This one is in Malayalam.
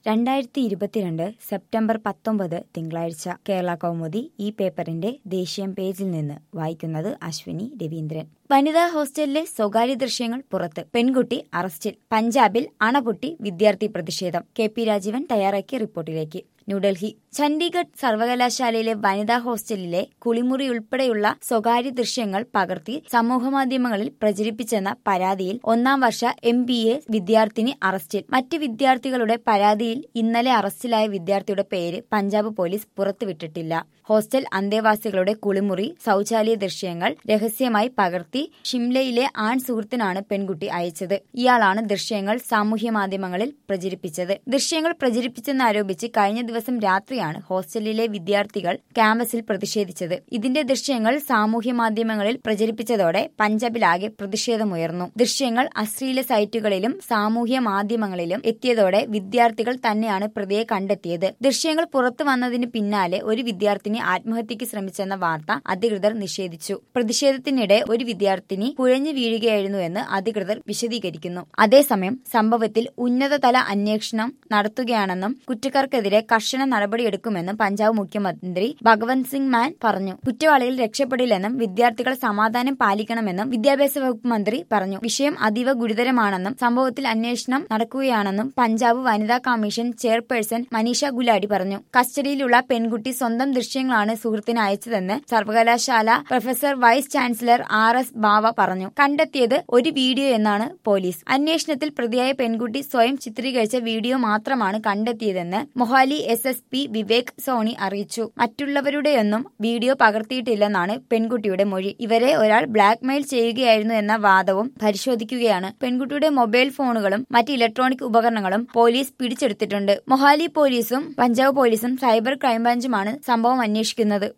രണ്ടായിരത്തി ഇരുപത്തിരണ്ട് സെപ്റ്റംബർ പത്തൊമ്പത് തിങ്കളാഴ്ച കേരള കൗമുദി ഈ പേപ്പറിന്റെ ദേശീയം പേജിൽ നിന്ന് വായിക്കുന്നത് അശ്വിനി രവീന്ദ്രൻ വനിതാ ഹോസ്റ്റലിലെ സ്വകാര്യ ദൃശ്യങ്ങൾ പുറത്ത് പെൺകുട്ടി അറസ്റ്റിൽ പഞ്ചാബിൽ അണപൊട്ടി വിദ്യാർത്ഥി പ്രതിഷേധം കെ പി രാജീവൻ തയ്യാറാക്കിയ റിപ്പോർട്ടിലേക്ക് ന്യൂഡൽഹി ചണ്ഡീഗഡ് സർവകലാശാലയിലെ വനിതാ ഹോസ്റ്റലിലെ കുളിമുറി ഉൾപ്പെടെയുള്ള സ്വകാര്യ ദൃശ്യങ്ങൾ പകർത്തി സമൂഹമാധ്യമങ്ങളിൽ പ്രചരിപ്പിച്ചെന്ന പരാതിയിൽ ഒന്നാം വർഷ എം ബി എ വിദ്യാർത്ഥിനി അറസ്റ്റിൽ മറ്റ് വിദ്യാർത്ഥികളുടെ പരാതിയിൽ ഇന്നലെ അറസ്റ്റിലായ വിദ്യാർത്ഥിയുടെ പേര് പഞ്ചാബ് പോലീസ് പുറത്തുവിട്ടിട്ടില്ല ഹോസ്റ്റൽ അന്തേവാസികളുടെ കുളിമുറി ശൌചാലയ ദൃശ്യങ്ങൾ രഹസ്യമായി പകർത്തി ഷിംലയിലെ ആൺ സുഹൃത്തിനാണ് പെൺകുട്ടി അയച്ചത് ഇയാളാണ് ദൃശ്യങ്ങൾ സാമൂഹ്യ മാധ്യമങ്ങളിൽ പ്രചരിപ്പിച്ചത് ദൃശ്യങ്ങൾ പ്രചരിപ്പിച്ചെന്നാരോപിച്ച് കഴിഞ്ഞ ദിവസം രാത്രിയാണ് ഹോസ്റ്റലിലെ വിദ്യാർത്ഥികൾ ക്യാമ്പസിൽ പ്രതിഷേധിച്ചത് ഇതിന്റെ ദൃശ്യങ്ങൾ സാമൂഹ്യ മാധ്യമങ്ങളിൽ പ്രചരിപ്പിച്ചതോടെ പഞ്ചാബിലാകെ പ്രതിഷേധമുയർന്നു ദൃശ്യങ്ങൾ അശ്ലീല സൈറ്റുകളിലും സാമൂഹ്യ മാധ്യമങ്ങളിലും എത്തിയതോടെ വിദ്യാർത്ഥികൾ തന്നെയാണ് പ്രതിയെ കണ്ടെത്തിയത് ദൃശ്യങ്ങൾ പുറത്തു വന്നതിന് പിന്നാലെ ഒരു വിദ്യാർത്ഥിനി ആത്മഹത്യക്ക് ശ്രമിച്ചെന്ന വാർത്ത അധികൃതർ നിഷേധിച്ചു പ്രതിഷേധത്തിനിടെ ഒരു വിദ്യാർത്ഥിനി കുഴഞ്ഞു വീഴുകയായിരുന്നുവെന്ന് അധികൃതർ വിശദീകരിക്കുന്നു അതേസമയം സംഭവത്തിൽ ഉന്നതതല അന്വേഷണം നടത്തുകയാണെന്നും കുറ്റക്കാർക്കെതിരെ കർശന നടപടിയെടുക്കുമെന്നും പഞ്ചാബ് മുഖ്യമന്ത്രി ഭഗവന്ത് സിംഗ് മാൻ പറഞ്ഞു കുറ്റവാളികൾ രക്ഷപ്പെടില്ലെന്നും വിദ്യാർത്ഥികൾ സമാധാനം പാലിക്കണമെന്നും വിദ്യാഭ്യാസ വകുപ്പ് മന്ത്രി പറഞ്ഞു വിഷയം അതീവ ഗുരുതരമാണെന്നും സംഭവത്തിൽ അന്വേഷണം നടക്കുകയാണെന്നും പഞ്ചാബ് വനിതാ കമ്മീഷൻ ചെയർപേഴ്സൺ മനീഷ ഗുലാടി പറഞ്ഞു കസ്റ്റഡിയിലുള്ള പെൺകുട്ടി സ്വന്തം ദൃശ്യങ്ങളാണ് സുഹൃത്തിന് അയച്ചതെന്ന് സർവകലാശാല professor vice chancellor R S Bava പറഞ്ഞു കണ്ടെത്തിയത് ഒരു വീഡിയോ എന്നാണ് പോലീസ് അന്വേഷണത്തിൽ പ്രതിയായ പെൺകുട്ടി സ്വയം ചിത്രീകരിച്ച വീഡിയോ മാത്രമാണ് കണ്ടെത്തിയതെന്ന് Mohali S S P Vivek Soni അറിയിച്ചു മറ്റുള്ളവരുടെയൊന്നും വീഡിയോ പകർത്തിയിട്ടില്ലെന്നാണ് പെൺകുട്ടിയുടെ മൊഴി ഇവരെ ഒരാൾ ബ്ലാക്ക്മെയിൽ ചെയ്യുകയായിരുന്നു എന്ന വാദവും പരിശോധിക്കുകയാണ് പെൺകുട്ടിയുടെ മൊബൈൽ ഫോണുകളും മറ്റ് ഇലക്ട്രോണിക് ഉപകരണങ്ങളും പോലീസ് പിടിച്ചെടുത്തിട്ടുണ്ട് മൊഹാലി പോലീസും പഞ്ചാബ് പോലീസും സൈബർ ക്രൈംബ്രാഞ്ചുമാണ് സംഭവം അന്വേഷിക്കുന്നത്